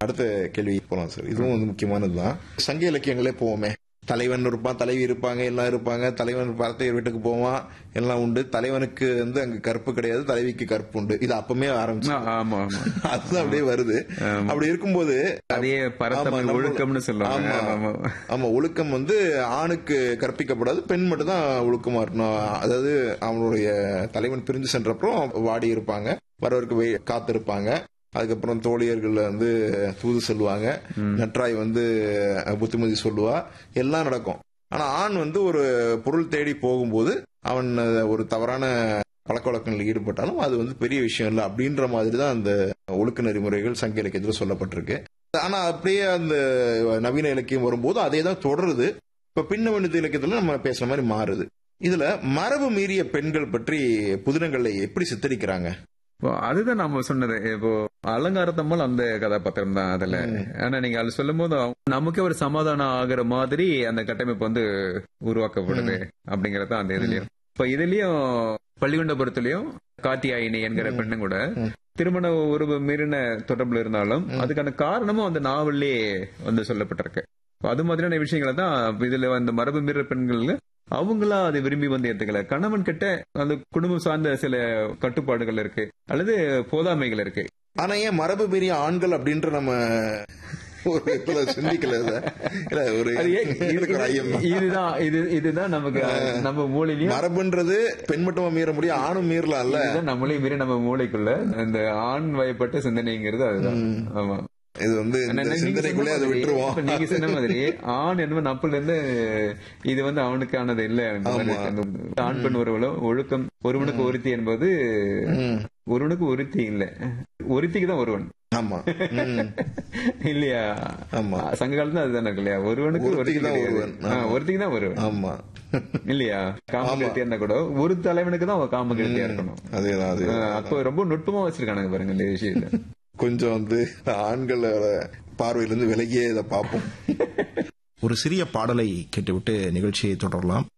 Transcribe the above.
அடுத்த கேள்வி போலாம் சார் இதுவும் வந்து முக்கியமானதுதான் சங்க இலக்கியங்களே போவோமே தலைவன் இருப்பான் தலைவி இருப்பாங்க எல்லாம் இருப்பாங்க தலைவன் பரத்தையர் வீட்டுக்கு போவான் எல்லாம் உண்டு தலைவனுக்கு வந்து அங்க கற்பு கிடையாது தலைவிக்கு கற்பு உண்டு இது அப்பமே ஆரம்பிச்சு ஆ, ஆமா ஆமா அதுதான் அப்படியே வருது அப்படி இருக்கும்போது அதே ஆமா, பரத்தமிழ் நம்ம- ஒழுக்கம்னு சொல்லுவாங்க ஆமா. ஆமா. ஆமா ஒழுக்கம் வந்து ஆணுக்கு கற்பிக்கப்படாது பெண் மட்டும் தான் ஒழுக்கமா இருக்கணும் அதாவது அவனுடைய தலைவன் பிரிஞ்சு சென்றப்புறம் வாடி இருப்பாங்க வரவருக்கு வெய்- காத்திருப்பாங்க அதுக்கப்புறம் தோழியர்கள் வந்து தூது சொல்லுவாங்க நற்றாய் வந்து அஹ், புத்திமதி சொல்லுவா எல்லாம் நடக்கும் ஆனா ஆண் வந்து ஒரு பொருள் தேடி போகும்போது அவன் அஹ், ஒரு தவறான பழக்க வழக்கங்களில் ஈடுபட்டாலும் அது வந்து பெரிய விஷயம் இல்லை அப்படின்ற மாதிரி தான் அந்த ஒழுக்க நெறிமுறைகள் சங்க இலக்கியத்தில் சொல்லப்பட்டிருக்கு ஆனா அப்படியே அந்த நவீன இலக்கியம் வரும்போது அதே தான் தொடருது இப்ப பின்னவனித இலக்கியத்துல நம்ம பேசுற மாதிரி மாறுது இதுல மரபு மீறிய பெண்கள் பற்றி புதினங்களை எப்படி சித்தரிக்கிறாங்க இப்போ அதுதான் நாம சொன்னது இப்போ அலங்காரத்தம்மல் அந்த கதாபாத்திரம் தான் அதுல ஆனா நீங்க அது சொல்லும் போது நமக்கே ஒரு சமாதானம் ஆகுற மாதிரி அந்த கட்டமைப்பு வந்து உருவாக்கப்படுது அப்படிங்கறது அந்த இதுலயும் இப்ப இதுலயும் பள்ளிகுண்டபுரத்துலயும் காத்தியாயினி என்கிற பெண்ணும் கூட திருமண உறவு மீறின தொடர்புல இருந்தாலும் அதுக்கான காரணமும் அந்த நாவல்லே வந்து சொல்லப்பட்டிருக்கு இப்ப அது மாதிரியான விஷயங்களை தான் இதுல அந்த மரபு மீற பெண்கள் அவங்களா அதை விரும்பி வந்து ஏத்துக்கல கணவன் கிட்ட அந்த குடும்பம் சார்ந்த சில கட்டுப்பாடுகள் இருக்கு அல்லது போதாமைகள் இருக்கு ஆனா ஏன் மரபு மீறிய ஆண்கள் அப்படின்ற நம்ம ஒரு இடத்துல சிந்திக்கல இத? இல்ல ஒரு அது ஏன் எனக்கு ஒரு ஐயம் தான். இதுதான் இது இதுதான் நமக்கு நம்ம மூளையிலயும் மரபுன்றது பெண் மட்டுமா மீற முடியும் ஆணும் மீறலாம்ல இதுதான் நம்மளே மீறி நம்ம மூளைக்குள்ள இந்த ஆண் வயப்பட்ட சிந்தனைங்கிறது அதுதான் ஆமா இது வந்து இந்த ஆனா, நீங்க சிந்தனைக்குள்ளே சொன்ன அதை மாதிரி, விட்டுருவோம் இப்ப நீங்க சொன்ன மாதிரி ஆண் என்பது நப்புல இருந்து இது வந்து அவனுக்கானது இல்ல அந்த மாதிரி ஆமா. அந்த ஆண் பெண் உறவுல ஒழுக்கம் ஒருவனுக்கு ஒருத்தி என்பது ம். ஒருவனுக்கு ஒருத்தி இல்ல ஒருத்திக்கு தான் ஒருவன் ஆமா ம். இல்லையா ஆமா சங்க காலத்துல அதுதானே இருக்கு இல்லையா ஒருவனுக்கு ஒருத்தி ஒருத்திக்கு தான் கிடையாது. ஒருவன். ஆ, ஆமா. ஒருத்திக்கு தான் ஒருவன் ஆமா இல்லையா காமகெழுத்தியா இருந்தா கூட ஒரு தலைவனுக்கு தான் அவன் காமகெழுத்தியா இருக்கணும் அதேதான் அது ஆ, அப்போ ரொம்ப நுட்பமா வச்சிருக்கானுங்க பாருங்க இந்த விஷயத்த கொஞ்சம் வந்து ஆண்களோட பார்வையிலிருந்து விலகியே இதை பார்ப்போம் ஒரு சிறிய பாடலை கேட்டுவிட்டு நிகழ்ச்சியை தொடரலாம்